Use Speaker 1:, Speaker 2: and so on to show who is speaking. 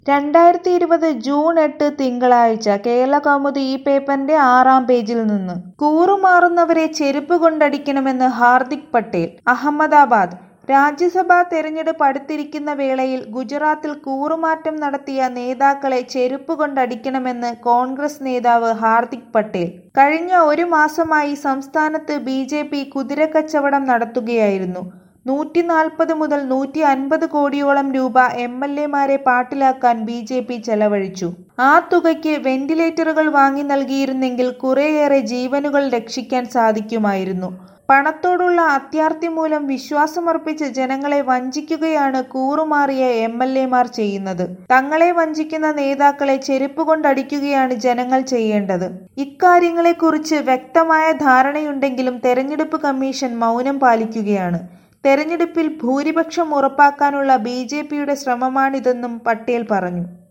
Speaker 1: രണ്ടായിരത്തി ഇരുപത് ജൂൺ എട്ട് തിങ്കളാഴ്ച കേരളകൗമുദി ഈ പേപ്പറിന്റെ ആറാം പേജിൽ നിന്ന് കൂറുമാറുന്നവരെ ചെരുപ്പ് കൊണ്ടടിക്കണമെന്ന് ഹാർദിക് പട്ടേൽ അഹമ്മദാബാദ് രാജ്യസഭാ തെരഞ്ഞെടുപ്പ് അടുത്തിരിക്കുന്ന വേളയിൽ ഗുജറാത്തിൽ കൂറുമാറ്റം നടത്തിയ നേതാക്കളെ ചെരുപ്പ് കൊണ്ടടിക്കണമെന്ന് കോൺഗ്രസ് നേതാവ് ഹാർദിക് പട്ടേൽ കഴിഞ്ഞ ഒരു മാസമായി സംസ്ഥാനത്ത് ബി ജെ പി കുതിരക്കച്ചവടം നടത്തുകയായിരുന്നു നൂറ്റി നാൽപ്പത് മുതൽ നൂറ്റി അൻപത് കോടിയോളം രൂപ എം എൽ എമാരെ പാട്ടിലാക്കാൻ ബി ജെ പി ചെലവഴിച്ചു ആ തുകയ്ക്ക് വെന്റിലേറ്ററുകൾ വാങ്ങി നൽകിയിരുന്നെങ്കിൽ കുറേയേറെ ജീവനുകൾ രക്ഷിക്കാൻ സാധിക്കുമായിരുന്നു പണത്തോടുള്ള അത്യാർത്തി മൂലം വിശ്വാസമർപ്പിച്ച് ജനങ്ങളെ വഞ്ചിക്കുകയാണ് കൂറുമാറിയ എം എൽ എമാർ ചെയ്യുന്നത് തങ്ങളെ വഞ്ചിക്കുന്ന നേതാക്കളെ ചെരുപ്പ് കൊണ്ടടിക്കുകയാണ് ജനങ്ങൾ ചെയ്യേണ്ടത് ഇക്കാര്യങ്ങളെക്കുറിച്ച് വ്യക്തമായ ധാരണയുണ്ടെങ്കിലും തെരഞ്ഞെടുപ്പ് കമ്മീഷൻ മൗനം പാലിക്കുകയാണ് തെരഞ്ഞെടുപ്പിൽ ഭൂരിപക്ഷം ഉറപ്പാക്കാനുള്ള ബി ജെ പിയുടെ ശ്രമമാണിതെന്നും പട്ടേൽ പറഞ്ഞു